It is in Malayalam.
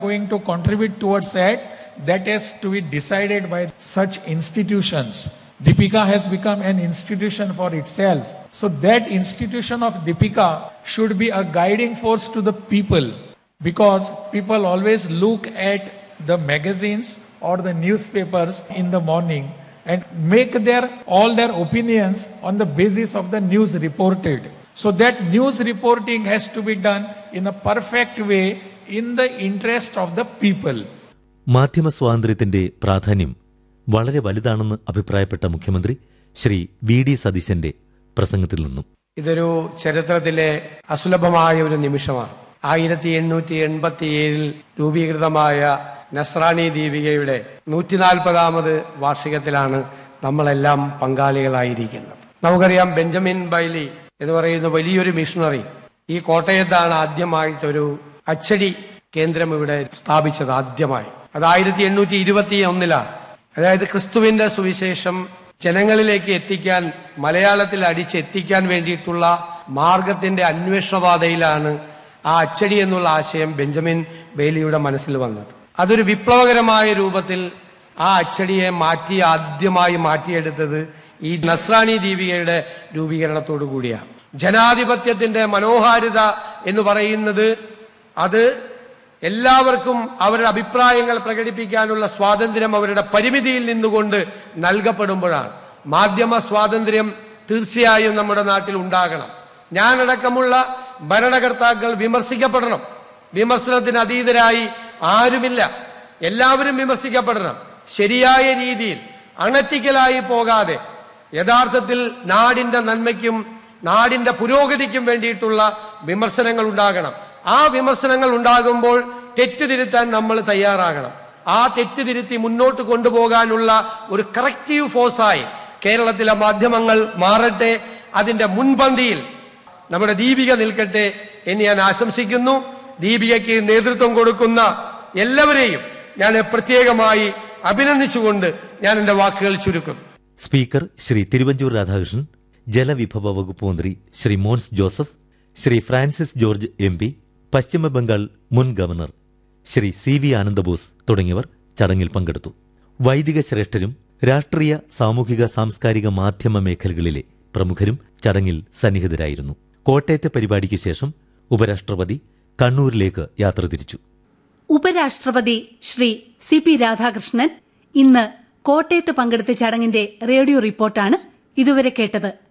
going to contribute towards that, that is to be decided by such institutions. Deepika has become an institution for itself. So that institution of Deepika should be a guiding force to the people because people always look at the magazines or the newspapers in the morning and make their all their opinions on the basis of the news reported. So that news reporting has to be done in a perfect way in the interest of the people. മാധ്യമ സ്വാതന്ത്ര്യത്തിന്റെ പ്രാധാന്യം വളരെ വലുതാണെന്ന് അഭിപ്രായപ്പെട്ട മുഖ്യമന്ത്രി ശ്രീ വി ഡി സതീശന്റെ പ്രസംഗത്തിൽ നിന്നും ഇതൊരു ചരിത്രത്തിലെ അസുലഭമായ ഒരു നിമിഷമാണ് ആയിരത്തി എണ്ണൂറ്റി എൺപത്തി ഏഴിൽ രൂപീകൃതമായ നസ്രാണി ദീപികയുടെ നൂറ്റിനാൽപ്പതാമത് വാർഷികത്തിലാണ് നമ്മളെല്ലാം പങ്കാളികളായിരിക്കുന്നത് നമുക്കറിയാം ബെഞ്ചമിൻ ബൈലി എന്ന് പറയുന്ന വലിയൊരു മിഷണറി ഈ കോട്ടയത്താണ് ആദ്യമായിട്ടൊരു അച്ചടി കേന്ദ്രം ഇവിടെ സ്ഥാപിച്ചത് ആദ്യമായി അത് ആയിരത്തി എണ്ണൂറ്റി ഇരുപത്തി ഒന്നിലാണ് അതായത് ക്രിസ്തുവിന്റെ സുവിശേഷം ജനങ്ങളിലേക്ക് എത്തിക്കാൻ മലയാളത്തിൽ അടിച്ചെത്തിക്കാൻ വേണ്ടിയിട്ടുള്ള മാർഗത്തിന്റെ അന്വേഷണപാതയിലാണ് ആ അച്ചടി എന്നുള്ള ആശയം ബെഞ്ചമിൻ ബെയ്ലിയുടെ മനസ്സിൽ വന്നത് അതൊരു വിപ്ലവകരമായ രൂപത്തിൽ ആ അച്ചടിയെ മാറ്റി ആദ്യമായി മാറ്റിയെടുത്തത് ഈ നസ്രാണി ദീപികയുടെ രൂപീകരണത്തോടു കൂടിയാണ് ജനാധിപത്യത്തിന്റെ മനോഹാരിത എന്ന് പറയുന്നത് അത് എല്ലാവർക്കും അവരുടെ അഭിപ്രായങ്ങൾ പ്രകടിപ്പിക്കാനുള്ള സ്വാതന്ത്ര്യം അവരുടെ പരിമിതിയിൽ നിന്നുകൊണ്ട് നൽകപ്പെടുമ്പോഴാണ് മാധ്യമ സ്വാതന്ത്ര്യം തീർച്ചയായും നമ്മുടെ നാട്ടിൽ ഉണ്ടാകണം ഞാനടക്കമുള്ള ഭരണകർത്താക്കൾ വിമർശിക്കപ്പെടണം വിമർശനത്തിന് അതീതരായി ആരുമില്ല എല്ലാവരും വിമർശിക്കപ്പെടണം ശരിയായ രീതിയിൽ അണറ്റിക്കലായി പോകാതെ യഥാർത്ഥത്തിൽ നാടിന്റെ നന്മയ്ക്കും നാടിന്റെ പുരോഗതിക്കും വേണ്ടിയിട്ടുള്ള വിമർശനങ്ങൾ ഉണ്ടാകണം ആ വിമർശനങ്ങൾ ഉണ്ടാകുമ്പോൾ തെറ്റുതിരുത്താൻ നമ്മൾ തയ്യാറാകണം ആ തെറ്റുതിരുത്തി മുന്നോട്ട് കൊണ്ടുപോകാനുള്ള ഒരു കറക്റ്റീവ് ഫോഴ്സായി കേരളത്തിലെ മാധ്യമങ്ങൾ മാറട്ടെ അതിന്റെ മുൻപന്തിയിൽ നമ്മുടെ ദീപിക നിൽക്കട്ടെ എന്ന് ഞാൻ ആശംസിക്കുന്നു ദീപികയ്ക്ക് നേതൃത്വം കൊടുക്കുന്ന എല്ലാവരെയും ഞാൻ പ്രത്യേകമായി അഭിനന്ദിച്ചുകൊണ്ട് ഞാൻ എന്റെ വാക്കുകൾ ചുരുക്കുന്നു സ്പീക്കർ ശ്രീ തിരുവഞ്ചൂർ രാധാകൃഷ്ണൻ ജലവിഭവ വകുപ്പ് മന്ത്രി ശ്രീ മോൻസ് ജോസഫ് ശ്രീ ഫ്രാൻസിസ് ജോർജ് എം പി പശ്ചിമബംഗാൾ മുൻ governor Shri C V Ananda Bose തുടങ്ങിയവർ ചടങ്ങിൽ പങ്കെടുത്തു വൈദിക ശ്രേഷ്ഠരും രാഷ്ട്രീയ സാമൂഹിക സാംസ്കാരിക മാധ്യമ മേഖലകളിലെ പ്രമുഖരും ചടങ്ങിൽ സന്നിഹിതരായിരുന്നു കോട്ടയത്തെ പരിപാടിക്ക് ശേഷം ഉപരാഷ്ട്രപതി കണ്ണൂരിലേക്ക് യാത്ര തിരിച്ചു ഉപരാഷ്ട്രപതി ശ്രീ സി പി രാധാകൃഷ്ണൻ ഇന്ന് കോട്ടയത്ത് പങ്കെടുത്ത ചടങ്ങിന്റെ റേഡിയോ റിപ്പോർട്ടാണ് ഇതുവരെ കേട്ടത്